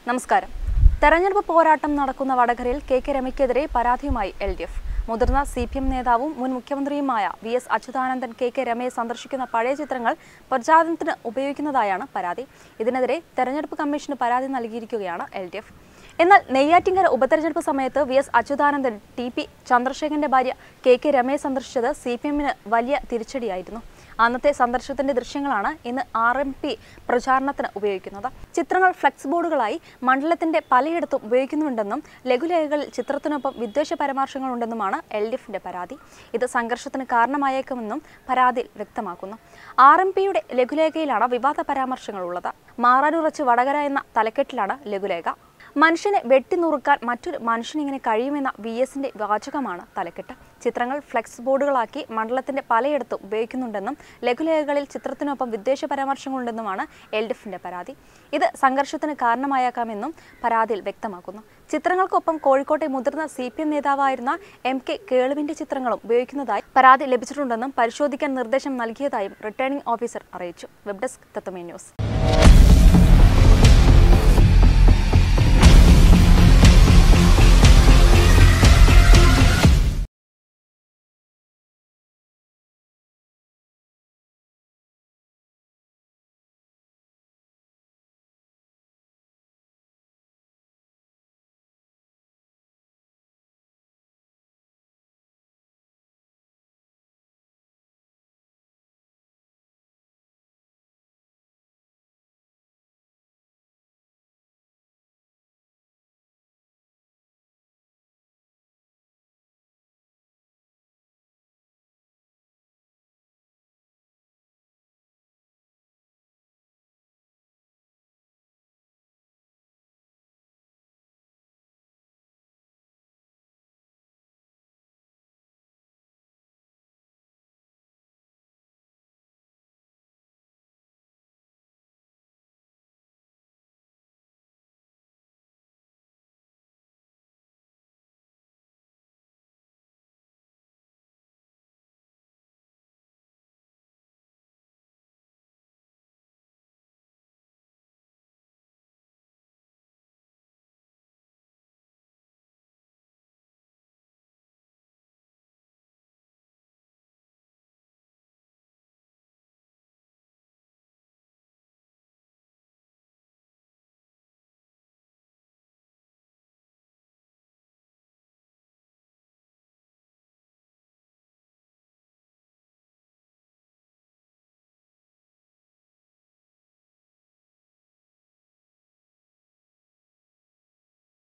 നമസ്കാരം തെരഞ്ഞെടുപ്പ് പോരാട്ടം നടക്കുന്ന വടകരയിൽ കെ കെ രമയ്ക്കെതിരെ പരാതിയുമായി എൽ ഡി എഫ് മുതിർന്ന സി പി എം നേതാവും മുൻ മുഖ്യമന്ത്രിയുമായ V S Achuthanandan K K രമയെ സന്ദർശിക്കുന്ന പഴയ ചിത്രങ്ങൾ പ്രചാരണത്തിന് ഉപയോഗിക്കുന്നതായാണ് പരാതി ഇതിനെതിരെ തെരഞ്ഞെടുപ്പ് കമ്മീഷന് പരാതി നൽകിയിരിക്കുകയാണ് എൽ ഡി എഫ് എന്നാൽ നെയ്യാറ്റിങ്കര ഉപതെരഞ്ഞെടുപ്പ് സമയത്ത് V S Achuthanandan T P ചന്ദ്രശേഖരന്റെ ഭാര്യ കെ കെ രമയെ സന്ദർശിച്ചത് സി പി എമ്മിന് വലിയ തിരിച്ചടിയായിരുന്നു അന്നത്തെ സന്ദർശനത്തിന്റെ ദൃശ്യങ്ങളാണ് ഇന്ന് ആർ എം പി പ്രചാരണത്തിന് ഉപയോഗിക്കുന്നത് ചിത്രങ്ങൾ ഫ്ലെക്സ് ബോർഡുകളായി മണ്ഡലത്തിന്റെ പലയിടത്തും ഉപയോഗിക്കുന്നുണ്ടെന്നും ലഘുലേഖകളിൽ ചിത്രത്തിനൊപ്പം വിദ്വേഷ പരാമർശങ്ങളുണ്ടെന്നുമാണ് എൽ ഡി എഫിന്റെ പരാതി ഇത് സംഘർഷത്തിന് കാരണമായേക്കുമെന്നും പരാതിയിൽ വ്യക്തമാക്കുന്നു ആർ എം പിയുടെ ലഘുലേഖയിലാണ് വിവാദ പരാമർശങ്ങളുള്ളത് മാറാനുറച്ച് വടകര എന്ന തലക്കെട്ടിലാണ് ലഘുലേഖ മനുഷ്യനെ വെട്ടിനുറുക്കാൻ മറ്റൊരു മനുഷ്യനിങ്ങനെ കഴിയുമെന്ന വി എസിന്റെ വാചകമാണ് തലക്കെട്ട് ചിത്രങ്ങൾ ഫ്ലെക്സ് ബോർഡുകളാക്കി മണ്ഡലത്തിന്റെ പലയിടത്തും ഉപയോഗിക്കുന്നുണ്ടെന്നും ലഘുലേഖകളിൽ ചിത്രത്തിനൊപ്പം വിദ്വേഷ പരാമർശങ്ങളുണ്ടെന്നുമാണ് എൽ ഡി എഫിന്റെ പരാതി ഇത് സംഘർഷത്തിന് കാരണമായേക്കാമെന്നും പരാതിയിൽ വ്യക്തമാക്കുന്നു ചിത്രങ്ങൾക്കൊപ്പം കോഴിക്കോട്ടെ മുതിർന്ന സി പി എം നേതാവായിരുന്ന എം കെ കേളുവിന്റെ ചിത്രങ്ങളും ഉപയോഗിക്കുന്നതായി പരാതി ലഭിച്ചിട്ടുണ്ടെന്നും പരിശോധിക്കാൻ നിർദ്ദേശം നൽകിയതായും റിട്ടേണിംഗ് ഓഫീസർ അറിയിച്ചു വെബ് ഡെസ്ക് തത്വമേ ന്യൂസ്